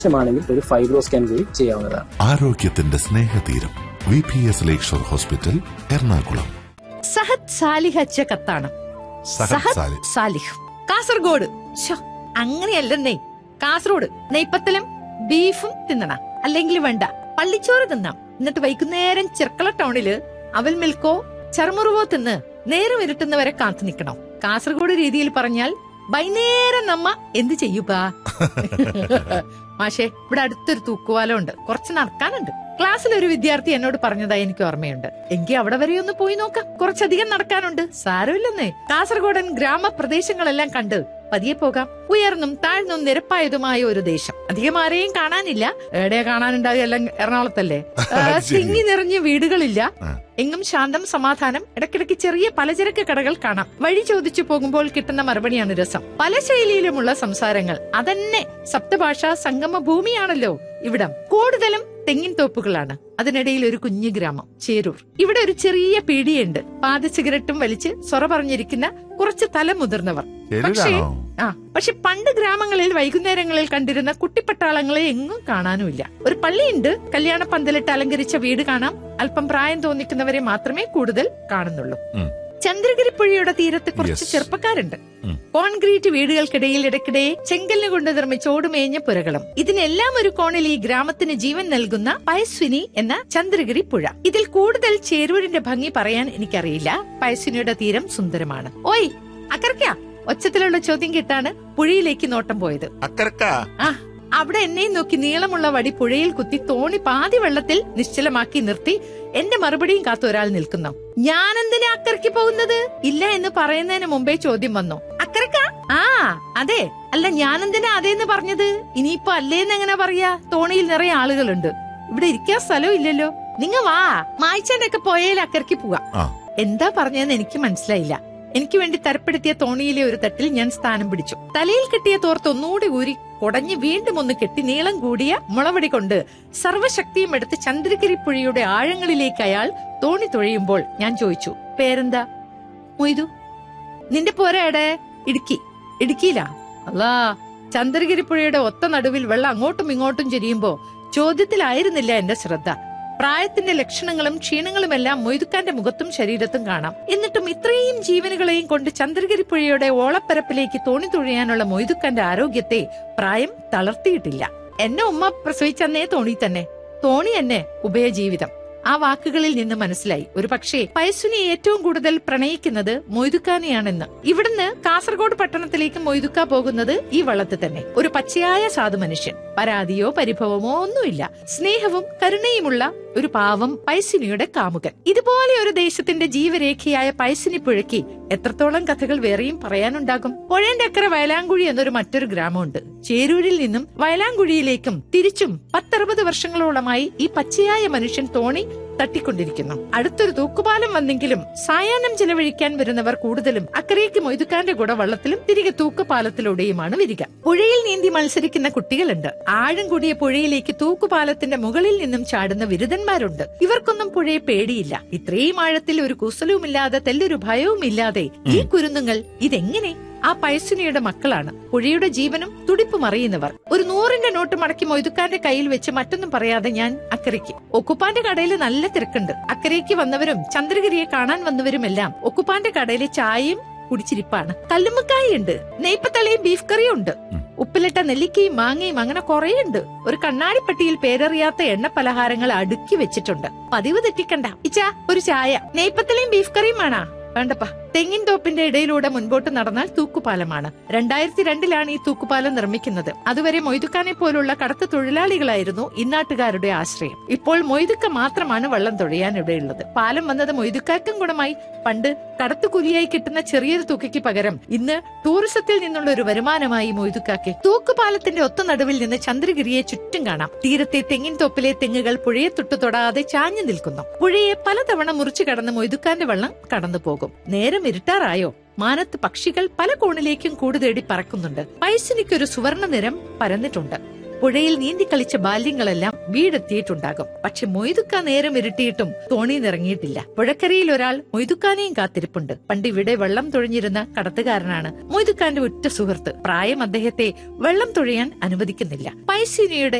ആവശ്യമാണെങ്കിൽ ഒരു fibro scan കൂടി ചെയ്യാവുന്നതാണ് ആരോഗ്യത്തിന്റെ സ്നേഹതീരം V P S lakeshore hospital Ernakulam Sahad Salih അച്ച കത്താണ് സഹദ് സാലിഹ്. സാലിഹ് കാസർഗോഡ് ശ്ശോ, അങ്ങനെയല്ലെന്നേ കാസർഗോഡ് നെയ്പ്പത്തലും ബീഫും തിന്നണ അല്ലെങ്കിൽ വേണ്ട പള്ളിച്ചോറ് തിന്നാം എന്നിട്ട് വൈകുന്നേരം ചെർക്കള ടൗണില് അവൽ മിൽക്കോ ചർമുറുവോ തിന്ന് നേരം ഇരുട്ടുന്നവരെ കാത്തു നിൽക്കണം കാസർഗോഡ് രീതിയിൽ പറഞ്ഞാൽ വൈകുന്നേരം നമ്മ എന്ത് ചെയ്യുക മാഷേ ഇവിടെ അടുത്തൊരു തൂക്കുവാലം ഉണ്ട് കുറച്ച് നടക്കാനുണ്ട് ക്ലാസ്സിൽ ഒരു വിദ്യാർത്ഥി എന്നോട് പറഞ്ഞതായി എനിക്ക് ഓർമ്മയുണ്ട് എങ്കിൽ അവിടെ വരെ ഒന്ന് പോയി നോക്കാം കുറച്ചധികം നടക്കാനുണ്ട് സാരമില്ലെന്നേ കാസർഗോഡൻ ഗ്രാമപ്രദേശങ്ങളെല്ലാം കണ്ട് പതിയെ പോകാം ഉയർന്നും താഴ്ന്നും നിരപ്പായതുമായ ഒരു ദേശം അധികം ആരെയും കാണാനില്ല എവിടെയാ കാണാനുണ്ടാവുക എല്ലാം എറണാകുളത്തല്ലേ ആ, ശരി. തിങ്ങി നിറഞ്ഞ വീടുകളില്ല ആ. എങ്ങും ശാന്തം സമാധാനം ഇടയ്ക്കിടയ്ക്ക് ചെറിയ പലചരക്ക് കടകൾ കാണാം വഴി ചോദിച്ചു പോകുമ്പോൾ കിട്ടുന്ന മറുപടിയാണ് രസം പല ശൈലിയിലുമുള്ള സംസാരങ്ങൾ അതന്നെ സപ്തഭാഷ സംഗമ ഭൂമിയാണല്ലോ ഇവിടം കൂടുതലും തെങ്ങിൻ തോപ്പുകളാണ് അതിനിടയിൽ ഒരു കുഞ്ഞു ഗ്രാമം ചേരൂർ ഇവിടെ ഒരു ചെറിയ പീടിയുണ്ട് പാത സിഗരറ്റും വലിച്ച് സൊറ പറഞ്ഞിരിക്കുന്ന കുറച്ച് തല മുതിർന്നവർ പക്ഷേ ശരിയാണോ ആ പക്ഷെ പണ്ട് ഗ്രാമങ്ങളിൽ വൈകുന്നേരങ്ങളിൽ കണ്ടിരുന്ന കുട്ടിപ്പട്ടാളങ്ങളെ എങ്ങും കാണാനുമില്ല ഒരു പള്ളിയുണ്ട് കല്യാണ പന്തലിട്ട് അലങ്കരിച്ച വീട് കാണാം അല്പം പ്രായം തോന്നിക്കുന്നവരെ മാത്രമേ കൂടുതൽ കാണുന്നുള്ളൂ ഉം. ചന്ദ്രഗിരി പുഴയുടെ തീരത്ത് കുറച്ച് Yes. ചെറുപ്പക്കാരുണ്ട് ഉം. കോൺക്രീറ്റ് വീടുകൾക്കിടയിൽ ഇടയ്ക്കിടെ ചെങ്കലിന് കൊണ്ട് നിർമ്മിച്ച ഓടുമേഞ്ഞ പുരകളും ഇതിനെല്ലാം ഒരു കോണിൽ ഈ ഗ്രാമത്തിന് ജീവൻ നൽകുന്ന പയസ്വിനി എന്ന ചന്ദ്രഗിരി പുഴ ഇതിൽ കൂടുതൽ ചേരൂരിന്റെ ഭംഗി പറയാൻ എനിക്കറിയില്ല പയസ്വിനിയുടെ തീരം സുന്ദരമാണ് ഓയ് അക്കർക്കാ ഒച്ചത്തിലുള്ള ചോദ്യം കേട്ടാണ് പുഴയിലേക്ക് നോട്ടം പോയത് അക്കരക്ക ആ അവിടെ എന്നെയും നോക്കി നീളമുള്ള വടി പുഴയിൽ കുത്തി തോണി പാതി വെള്ളത്തിൽ നിശ്ചലമാക്കി നിർത്തി എന്റെ മറുപടിയും കാത്തു ഒരാൾ നിൽക്കുന്നു ഞാനെന്തിനാ അക്കരയ്ക്ക് പോകുന്നത് ഇല്ല എന്ന് പറയുന്നതിന് മുമ്പേ ചോദ്യം വന്നു അക്കരക്ക ആ അതെ അല്ല ഞാനെന്തിനാ അതേന്ന് പറഞ്ഞത് ഇനിയിപ്പോ അല്ലേന്ന് എങ്ങനെ പറയാ തോണിയിൽ നിറയെ ആളുകളുണ്ട് ഇവിടെ ഇരിക്കാൻ സ്ഥലവും ഇല്ലല്ലോ നിങ്ങ വാ മായ്ച്ചാനൊക്കെ പോയാൽ അക്കരയ്ക്ക് പോവാ ആ എന്താ പറഞ്ഞതെന്ന് എനിക്ക് മനസ്സിലായില്ല എനിക്ക് വേണ്ടി തരപ്പെടുത്തിയ തോണിയിലെ ഒരു തട്ടിൽ ഞാൻ സ്ഥാനം പിടിച്ചു തലയിൽ കെട്ടിയ തോർത്ത് ഒന്നുകൂടി ഊരി കുടഞ്ഞ് വീണ്ടും ഒന്ന് കെട്ടി നീളം കൂടിയ മുളവടി കൊണ്ട് സർവശക്തിയും എടുത്ത് ചന്ദ്രഗിരി പുഴയുടെ ആഴങ്ങളിലേക്ക് അയാൾ തോണി തുഴയുമ്പോൾ ഞാൻ ചോദിച്ചു പേരെന്താ മൊയ്തു നിന്റെ പോരാടെ ഇടുക്കി ഇടുക്കിയിലാ അല്ലാ ചന്ദ്രഗിരി പുഴയുടെ ഒത്ത നടുവിൽ വെള്ളം അങ്ങോട്ടും ഇങ്ങോട്ടും ചെരിയുമ്പോ ചോദ്യത്തിലായിരുന്നില്ല എന്റെ ശ്രദ്ധ പ്രായത്തിന്റെ ലക്ഷണങ്ങളും ക്ഷീണങ്ങളുമെല്ലാം മൊയ്തുക്കാന്റെ മുഖത്തും ശരീരത്തും കാണാം എന്നിട്ടും ഇത്രയും ജീവനുകളെയും കൊണ്ട് ചന്ദ്രഗിരി പുഴയുടെ ഓളപ്പരപ്പിലേക്ക് തോണി തുഴയാനുള്ള മൊയ്തുക്കാന്റെ ആരോഗ്യത്തെ പ്രായം തളർത്തിയിട്ടില്ല എന്നെ ഉമ്മ പ്രസവിച്ചന്നേ തോണി തന്നെ തോണി എന്നെ ഉഭയജീവിതം ആ വാക്കുകളിൽ നിന്ന് മനസ്സിലായി ഒരു പക്ഷേ പയസ്വിനെ ഏറ്റവും കൂടുതൽ പ്രണയിക്കുന്നത് മൊയ്തുക്കാനെയാണെന്ന് ഇവിടുന്ന് കാസർഗോഡ് പട്ടണത്തിലേക്ക് മൊയ്തുക്ക പോകുന്നത് ഈ വള്ളത്തിൽ തന്നെ ഒരു പച്ചയായ സാധു മനുഷ്യൻ പരാതിയോ പരിഭവമോ ഒന്നുമില്ല സ്നേഹവും കരുണയുമുള്ള ഒരു പാവം പൈസിനിയുടെ കാമുകൻ ഇതുപോലെ ഒരു ദേശത്തിന്റെ ജീവരേഖയായ പൈസിനി പുഴയ്ക്ക് എത്രത്തോളം കഥകൾ വേറെയും പറയാനുണ്ടാകും പുഴന്റെ അക്കരെ വയലാങ്കുഴി എന്നൊരു മറ്റൊരു ഗ്രാമമുണ്ട് ചേരൂരിൽ നിന്നും വയലാങ്കുഴിയിലേക്കും തിരിച്ചും പത്തറുപത് വർഷങ്ങളോളമായി ഈ പച്ചയായ മനുഷ്യൻ തോണി തട്ടിക്കൊണ്ടിരിക്കുന്നു അടുത്തൊരു തൂക്കുപാലം വന്നെങ്കിലും സായാഹ്നം ചെലവഴിക്കാൻ വരുന്നവർ കൂടുതലും അക്കരയ്ക്ക് മൊയ്തുക്കാന്റെ കൂടെ വള്ളത്തിലും തിരികെ തൂക്കുപാലത്തിലൂടെയുമാണ് വരിക പുഴയിൽ നീന്തി മത്സരിക്കുന്ന കുട്ടികളുണ്ട് ആഴം കൂടിയ പുഴയിലേക്ക് തൂക്കുപാലത്തിന്റെ മുകളിൽ നിന്നും ചാടുന്ന ബിരുദന്മാരുണ്ട് ഇവർക്കൊന്നും പുഴയെ പേടിയില്ല ഇത്രയും ആഴത്തിൽ ഒരു കുസലവുമില്ലാതെ തെല്ലൊരു ഭയവുമില്ലാതെ ഈ കുരുന്നുങ്ങൾ ഇതെങ്ങനെ ആ പയസ്വിനിയുടെ മക്കളാണ് പുഴയുടെ ജീവനും തുടിപ്പും അറിയുന്നവർ ഒരു നൂറിന്റെ നോട്ട് മടക്കി മൊയ്തുക്കാന്റെ കയ്യിൽ വെച്ച് മറ്റൊന്നും പറയാതെ ഞാൻ അക്കരയ്ക്ക് ഒക്കുപ്പാന്റെ കടയിൽ നല്ല തിരക്കുണ്ട് അക്കരയ്ക്ക് വന്നവരും ചന്ദ്രഗിരിയെ കാണാൻ വന്നവരുമെല്ലാം ഒക്കുപ്പാന്റെ കടയിലെ ചായയും കുടിച്ചിരിപ്പാണ് കല്ലുമ്മക്കായുണ്ട് നെയ്പ്പത്തളയും ബീഫ് കറിയും ഉണ്ട് ഉപ്പിലിട്ട നെല്ലിക്കയും മാങ്ങയും അങ്ങനെ കുറേയുണ്ട് ഒരു കണ്ണാടിപ്പട്ടിയിൽ പേരറിയാത്ത എണ്ണ പലഹാരങ്ങൾ അടുക്കി വെച്ചിട്ടുണ്ട് പതിവ് തെറ്റിക്കണ്ട ഇച്ചാ ഒരു ചായ നെയ്പ്പത്തലയും ബീഫ് കറിയും വേണാ വേണ്ടപ്പാ തെങ്ങിൻ തോപ്പിന്റെ ഇടയിലൂടെ മുൻപോട്ട് നടന്നാൽ തൂക്കുപാലമാണ് രണ്ടായിരത്തി രണ്ടിലാണ് ഈ തൂക്കുപാലം നിർമ്മിക്കുന്നത് അതുവരെ മൊയ്തുക്കാനെ പോലുള്ള കടത്ത് തൊഴിലാളികളായിരുന്നു ഇന്നാട്ടുകാരുടെ ആശ്രയം ഇപ്പോൾ മൊയ്തുക്ക മാത്രമാണ് വെള്ളം തുഴയാൻ ഇവിടെയുള്ളത് പാലം വന്നത് മൊയ്തുക്കാർക്കും ഗുണമായി പണ്ട് കടത്തുകൂലിയായി കിട്ടുന്ന ചെറിയൊരു തുകയ്ക്ക് പകരം ഇന്ന് ടൂറിസത്തിൽ നിന്നുള്ള ഒരു വരുമാനമായി മൊയ്തുക്കാക്ക് തൂക്കുപാലത്തിന്റെ ഒത്ത നടുവിൽ നിന്ന് ചന്ദ്രഗിരിയെ ചുറ്റും കാണാം തീരത്തെ തെങ്ങിൻ തോപ്പിലെ തെങ്ങുകൾ പുഴയെ തൊട്ടു തൊടാതെ ചാഞ്ഞു നിൽക്കുന്നു പുഴയെ പലതവണ മുറിച്ചു കടന്ന് മൊയ്തുക്കാന്റെ വെള്ളം കടന്നു പോകും നേരം ഇരുട്ടാറായോ മാനത്ത് പക്ഷികൾ പല കോണിലേക്കും കൂട് തേടി പറക്കുന്നുണ്ട് പൈസിനിക്കൊരു സുവർണ നിറം പരന്നിട്ടുണ്ട് പുഴയിൽ നീന്തിക്കളിച്ച ബാല്യങ്ങളെല്ലാം വീടെത്തിയിട്ടുണ്ടാകും പക്ഷെ മൊയ്തുക്ക നേരം ഇരുട്ടിയിട്ടും തോണി നിറങ്ങിയിട്ടില്ല പുഴക്കരയിൽ ഒരാൾ മൊയ്തുക്കാനെയും കാത്തിരിപ്പുണ്ട് പണ്ട് ഇവിടെ വെള്ളം തുഴഞ്ഞിരുന്ന കടത്തുകാരനാണ് മൊയ്തുക്കാന്റെ ഉറ്റ സുഹൃത്ത് പ്രായം അദ്ദേഹത്തെ വെള്ളം തുഴയാൻ അനുവദിക്കുന്നില്ല പൈസീനയുടെ